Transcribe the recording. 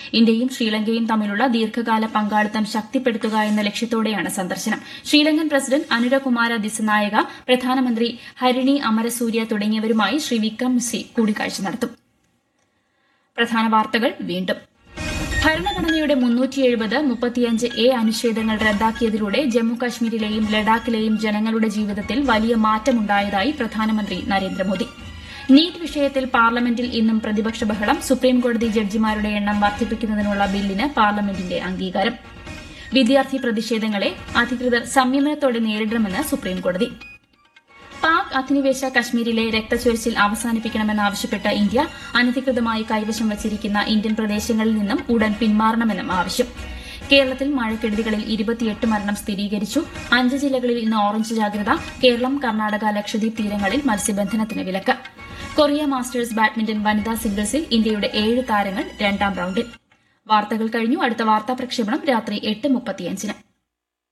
ഇന്ത്യയും ശ്രീലങ്കയും തമ്മിലുള്ള ദീർഘകാല പങ്കാളിത്തം ശക്തിപ്പെടുത്തുക എന്ന ലക്ഷ്യത്തോടെയാണ് സന്ദർശനം ശ്രീലങ്കൻ പ്രസിഡന്റ് അനുരകുമാര ദിസനായക പ്രധാനമന്ത്രി ഹരിണി അമരസൂര്യ തുടങ്ങിയവരുമായി ശ്രീ വിക്രംസിംഘെ കൂടിക്കാഴ്ച നടത്തും പ്രധാന വാർത്തകൾ വീണ്ടും ഭരണഘടനയുടെ മുന്നൂറ്റി എഴുപത് മുപ്പത്തിയഞ്ച് എ അനുച്ഛേദങ്ങൾ റദ്ദാക്കിയതിലൂടെ ജമ്മു കശ്മീരിലെയും ലഡാക്കിലെയും ജനങ്ങളുടെ ജീവിതത്തിൽ വലിയ മാറ്റമുണ്ടായതായി പ്രധാനമന്ത്രി നരേന്ദ്രമോദി നീറ്റ് വിഷയത്തിൽ പാർലമെന്റിൽ ഇന്നും പ്രതിപക്ഷ ബഹളം സുപ്രീംകോടതി ജഡ്ജിമാരുടെ എണ്ണം വർദ്ധിപ്പിക്കുന്നതിനുള്ള ബില്ലിന് പാർലമെന്റിന്റെ അംഗീകാരം വിദ്യാർത്ഥി പ്രതിഷേധങ്ങളെ അധികൃതർ സംയമനത്തോടെ നേരിടണമെന്ന് സുപ്രീംകോടതി പാക് അധിനിവേശ കശ്മീരിലെ രക്തച്ചൊരിച്ചിൽ അവസാനിപ്പിക്കണമെന്നാവശ്യപ്പെട്ട് ഇന്ത്യ അനധികൃതമായി കൈവശം വച്ചിരിക്കുന്ന ഇന്ത്യൻ പ്രദേശങ്ങളിൽ നിന്നും ഉടൻ പിന്മാറണമെന്നും ആവശ്യം കേരളത്തിൽ മഴക്കെടുതികളിൽ ഇരുപത്തിയെട്ട് മരണം സ്ഥിരീകരിച്ചു അഞ്ച് ജില്ലകളിൽ ഇന്ന് ഓറഞ്ച് ജാഗ്രത കേരളം കർണാടക ലക്ഷദ്വീപ് തീരങ്ങളിൽ മത്സ്യബന്ധനത്തിന് വിലക്ക് കൊറിയ മാസ്റ്റേഴ്സ് ബാഡ്മിന്റൺ വനിതാ സിംഗിൾസിൽ ഇന്ത്യയുടെ ഏഴ് താരങ്ങൾ രണ്ടാം റൌണ്ടിൽ വാർത്തകൾ കഴിഞ്ഞു അടുത്ത വാർത്താ പ്രക്ഷേപണം രാത്രി എട്ട് മുപ്പത്തിയഞ്ചിന്